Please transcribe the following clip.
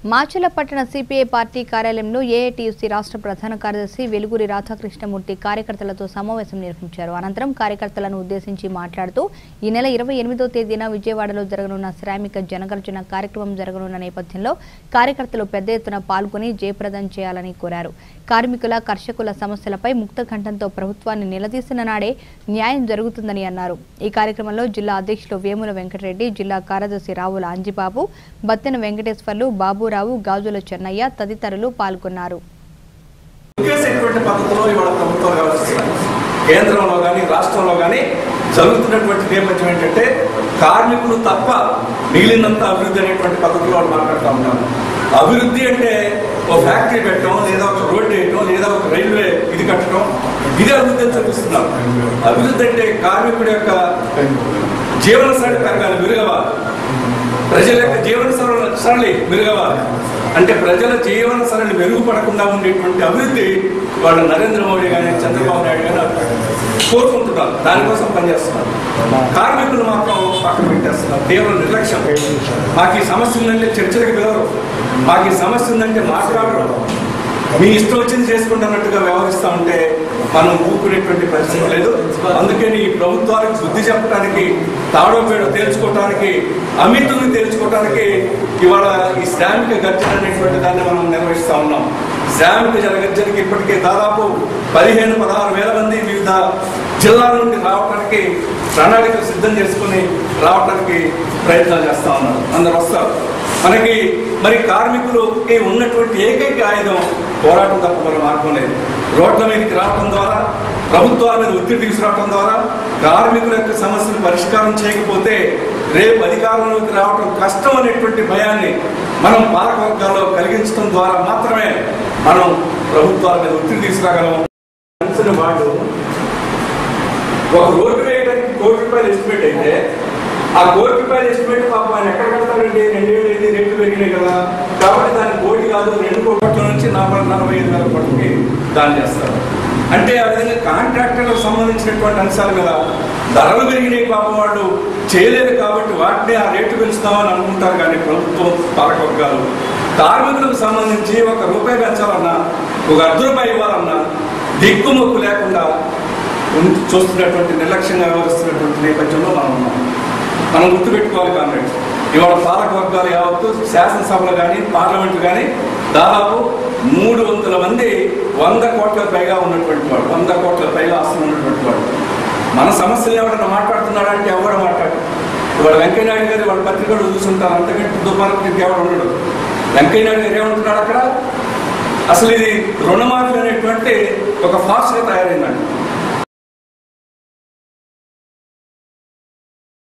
మాచల పట్టణ CPI party కార్యాలయంలో AITUC రాష్ట్ర ప్రధాన కార్యదర్శి వెలుగురి రాధాకృష్ణమూర్తి కార్యకర్తలతో సమావేశం నిర్వహించారు అనంతరం కార్యకర్తలను ఉద్దేశించి మాట్లాడుతూ ఈ నెల ఇరవై ఎనిమిదో తేదీన విజయవాడలో జరగనున్న శ్రామిక జనగర్జన కార్యక్రమం జరగనున్న నేపథ్యంలో కార్యకర్తలు పెద్ద ఎత్తున పాల్గొని జయప్రదం చేయాలని కోరారు కార్మికుల కర్షకుల సమస్యలపై ముక్త కంఠంతో ప్రభుత్వాన్ని నిలదీసిన నాడే న్యాయం జరుగుతుందని అన్నారు ఈ కార్యక్రమంలో జిల్లా అధ్యక్షులు వేముల వెంకటరెడ్డి జిల్లా కార్యదర్శి రావుల అంజిబాబు బత్తెన వెంకటేశ్వర్లు బాబురావు గాజుల చెన్నయ్య తదితరులు పాల్గొన్నారు ఉద్దేశించినటువంటి పద్ధతిలో ఇవాళ ప్రభుత్వాలు వ్యవహరిస్తున్నాయి కేంద్రంలో కానీ రాష్ట్రంలో కానీ జరుగుతున్నటువంటి నేపథ్యం ఏంటంటే కార్మికులు తప్ప మిగిలినంత అభివృద్ధి అనేటువంటి పద్ధతిలో వాళ్ళు మాట్లాడుతూ ఉంటారు అభివృద్ధి అంటే ఒక ఫ్యాక్టరీ పెట్టడం లేదా ఒక రోడ్డు వేయటం లేదా ఒక రైల్వే ఇది కట్టడం ఇది అభివృద్ధి అని చూపిస్తున్నారు అభివృద్ధి అంటే కార్మికుడి యొక్క జీవన సరళి పెరగాలి మెరుగవాలి ప్రజల యొక్క జీవన సరళి సరళి మెరుగవాలి అంటే ప్రజల జీవన సరళి మెరుగుపడకుండా ఉండేటువంటి అభివృద్ధి వాళ్ళు నరేంద్ర మోడీ కానీ చంద్రబాబు నాయుడు కానీ కోరుకుంటున్నారు దానికోసం పనిచేస్తున్నారు కార్మికులు మాత్రం పక్కన పెట్టేస్తున్నారు తీవ్ర నిర్లక్ష్యం మాకు ఈ సమస్య ఉందంటే చర్చలకు పిలవరు మాకు ఈ సమస్య ఉందంటే మాట్లాడరు మీ ఇష్టం వచ్చింది చేసుకుంటున్నట్టుగా వ్యవహరిస్తూ ఉంటే మనం ఊరుకునేటువంటి పరిస్థితి లేదు అందుకని ఈ ప్రభుత్వానికి బుద్ధి చెప్పడానికి తాడో పేడో తేల్చుకోవడానికి అమితుల్ని తేల్చుకోవడానికి ఇవాళ ఈ శ్రామిక గర్జన అనేటువంటి దాన్ని మనం నిర్వహిస్తూ ఉన్నాం శ్రామిక జన గర్జనకి ఇప్పటికే దాదాపు పదిహేను పదహారు వేల మంది వివిధ జిల్లాల నుండి రావడానికి ప్రణాళికలు సిద్ధం చేసుకుని రావడానికి ప్రయత్నాలు చేస్తా ఉన్నారు అందరు వస్తారు మనకి మరి కార్మికులకి ఉన్నటువంటి ఏకైక ఆయుధం పోరాటం తప్ప మరో మార్గం లేదు రోడ్ల మీదకి రావడం ద్వారా ప్రభుత్వాల మీద ఒత్తిడి తీసుకురావడం ద్వారా కార్మికుల యొక్క సమస్యలు పరిష్కారం చేయకపోతే రేపు అధికారంలోకి రావడం కష్టం అనేటువంటి భయాన్ని మనం పాలకవర్గాల్లో కలిగించడం ద్వారా మాత్రమే మనం ప్రభుత్వాల మీద ఒత్తిడి తీసుకురాగలం తెలిసిన వాళ్ళు ఒక రోడ్డు వేయడానికి కోటి రూపాయలు ఎస్టిమేట్ అయితే ఆ కోటి రూపాయల ఎస్టిమేట్ పాపం ఆయన ఎక్కడ కడతాడండి రెండేళ్ళు అయింది రేట్లు పెరిగినాయి కదా కాబట్టి దాని కోటి కాదు రెండు కోట్ల నుంచి నలభై నలభై ఐదు వేల కోట్లకి దాన్ని చేస్తారు అంటే ఆ విధంగా కాంట్రాక్టర్లకు సంబంధించినటువంటి అంశాల మీద ధరలు పెరిగినాయి పాపం వాళ్ళు చేయలేదు కాబట్టి వాటిని ఆ రేట్లు పెంచుతామని అనుకుంటారు కానీ ప్రభుత్వం పాలకవర్గాలు కార్మికులకు సంబంధించి ఒక రూపాయి పెంచాలన్నా ఒక అర్ధ రూపాయి ఇవ్వాలన్నా దిక్కుమొక్కు లేకుండా ఉం- చూస్తున్నటువంటి నిర్లక్ష్యంగా వ్యవహరిస్తున్నటువంటి నేపథ్యంలో మనం ఉన్నాం మనం గుర్తుపెట్టుకోవాలి కామ్రేడ్స్ ఇవాళ పాలక వర్గాలు యావత్తు శాసనసభలు కానీ పార్లమెంట్ కానీ దాదాపు మూడు వందల మంది వంద కోట్ల పైగా ఉన్నటువంటి వాడు వంద కోట్ల పైగా ఆస్తులు ఉన్నటువంటి వాడు మన సమస్యలు ఎవరైనా మాట్లాడుతున్నాడంటే ఎవరు మాట్లాడు ఇవాళ వెంకయ్యనాయుడు గారు వాళ్ళ పత్రికలు చూసుంటారు అంతకంటే దుర్మార్గం ఇంకెవడు ఉండడు వెంకయ్యనాయుడు గారు ఏమంటున్నాడు అక్కడ అసలు ఇది రుణమాఫీ అనేటువంటి ఒక ఫాస్ట్గా తయారైందండి